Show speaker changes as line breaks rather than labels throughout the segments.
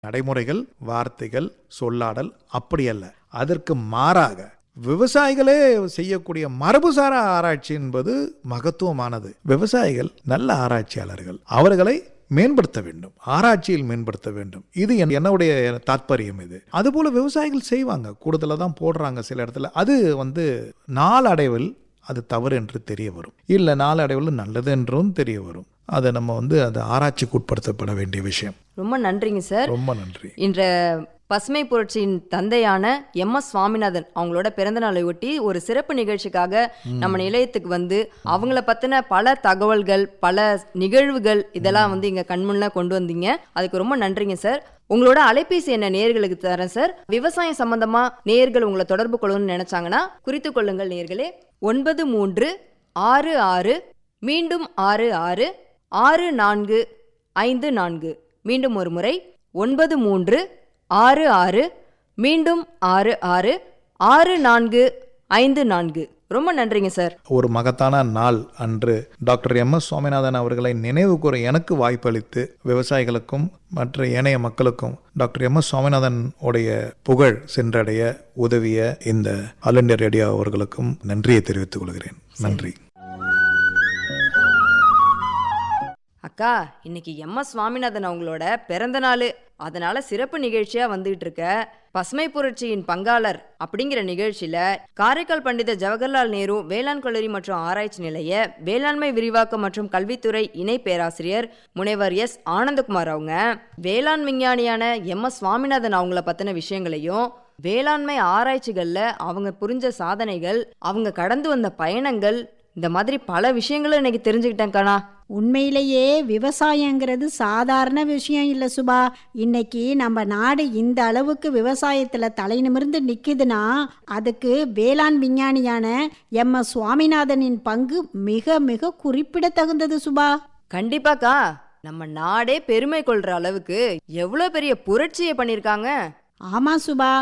நடைமுறைகள் வார்த்தைகள் சொல்லாடல் அப்படி அல்ல அதற்கு மாறாக விவசாயிகளே செய்யக்கூடிய மரபுசார ஆராய்ச்சி என்பது மகத்துவமானது விவசாயிகள் நல்ல ஆராய்ச்சியாளர்கள் அவர்களை மேம்படுத்த வேண்டும் ஆராய்ச்சியில் மேம்படுத்த வேண்டும் இது என்- என்னுடைய தாத்பரியம் இது அதுபோல விவசாயிகள் செய்வாங்க கூடுதலாக தான் போடுறாங்க சில இடத்துல அது வந்து நாளடைவில் அது தவறு என்று தெரிய வரும் இல்லை நாளடைவில் நல்லது என்றும் தெரிய வரும் அதை நம்ம வந்து அது ஆராய்ச்சிக்கு உட்படுத்தப்பட வேண்டிய விஷயம்
ரொம்ப நன்றிங்க சார்
ரொம்ப நன்றி
இன்ற பசுமை புரட்சியின் தந்தையான எம் எஸ் சுவாமிநாதன் அவங்களோட பிறந்த நாளை ஒட்டி ஒரு சிறப்பு நிகழ்ச்சிக்காக நம்ம நிலையத்துக்கு வந்து அவங்கள பத்தின பல தகவல்கள் பல நிகழ்வுகள் இதெல்லாம் வந்து இங்க கண்முன்ன கொண்டு வந்தீங்க அதுக்கு ரொம்ப நன்றிங்க சார் உங்களோட அலைபேசி என்ன நேயர்களுக்கு தரேன் சார் விவசாயம் சம்பந்தமா நேயர்கள் உங்களை தொடர்பு கொள்ளணும்னு நினைச்சாங்கன்னா குறித்து கொள்ளுங்கள் நேயர்களே ஒன்பது மூன்று ஆறு ஆறு மீண்டும் ஆறு ஆறு ஆறு நான்கு ஐந்து நான்கு மீண்டும் ஒரு முறை ஒன்பது மூன்று ஆறு ஆறு மீண்டும் ஆறு ஆறு ஆறு நான்கு ஐந்து நான்கு ரொம்ப நன்றிங்க சார்
ஒரு மகத்தான நாள் அன்று டாக்டர் எம் எஸ் சுவாமிநாதன் அவர்களை நினைவு கூற எனக்கு வாய்ப்பளித்து விவசாயிகளுக்கும் மற்ற ஏனைய மக்களுக்கும் டாக்டர் எம் எஸ் சுவாமிநாதன் உடைய புகழ் சென்றடைய உதவிய இந்த ஆல் இண்டியா ரேடியோ அவர்களுக்கும் நன்றியை தெரிவித்துக் கொள்கிறேன் நன்றி
அக்கா இன்னைக்கு எம் எஸ் சுவாமிநாதன் அவங்களோட பிறந்த நாள் அதனால சிறப்பு நிகழ்ச்சியா வந்துகிட்டு இருக்க பசுமை புரட்சியின் பங்காளர் அப்படிங்கிற நிகழ்ச்சியில காரைக்கால் பண்டித ஜவஹர்லால் நேரு வேளாண் கல்லூரி மற்றும் ஆராய்ச்சி நிலைய வேளாண்மை விரிவாக்கம் மற்றும் கல்வித்துறை இணை பேராசிரியர் முனைவர் எஸ் ஆனந்தகுமார் அவங்க வேளாண் விஞ்ஞானியான எம் எஸ் சுவாமிநாதன் அவங்கள பத்தின விஷயங்களையும் வேளாண்மை ஆராய்ச்சிகள்ல அவங்க புரிஞ்ச சாதனைகள் அவங்க கடந்து வந்த பயணங்கள் இந்த மாதிரி பல விஷயங்களும் இன்னைக்கு தெரிஞ்சுக்கிட்டேன் கண்ணா
உண்மையிலேயே விவசாயங்கிறது சாதாரண விஷயம் இல்லை சுபா இன்னைக்கு நம்ம நாடு இந்த அளவுக்கு விவசாயத்தில் தலை நிமிர்ந்து நிற்குதுன்னா அதுக்கு வேளாண் விஞ்ஞானியான எம் எஸ் சுவாமிநாதனின் பங்கு மிக மிக குறிப்பிடத்தகுந்தது சுபா
கண்டிப்பாக்கா நம்ம நாடே பெருமை கொள்ற அளவுக்கு எவ்வளோ பெரிய புரட்சியை பண்ணியிருக்காங்க
ஆமா சுபா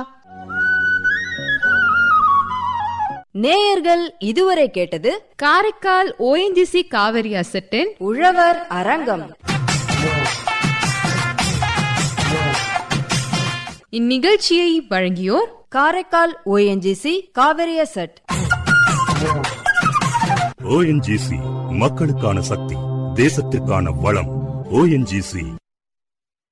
நேயர்கள் இதுவரை கேட்டது
காரைக்கால் ஓஎன்ஜிசி காவிரி அசட்டின்
உழவர் அரங்கம்
இந்நிகழ்ச்சியை வழங்கியோர்
காரைக்கால் ஓஎன்ஜிசி காவிரிய செட்
ஓஎன்ஜிசி மக்களுக்கான சக்தி தேசத்திற்கான வளம் ஓஎன்ஜிசி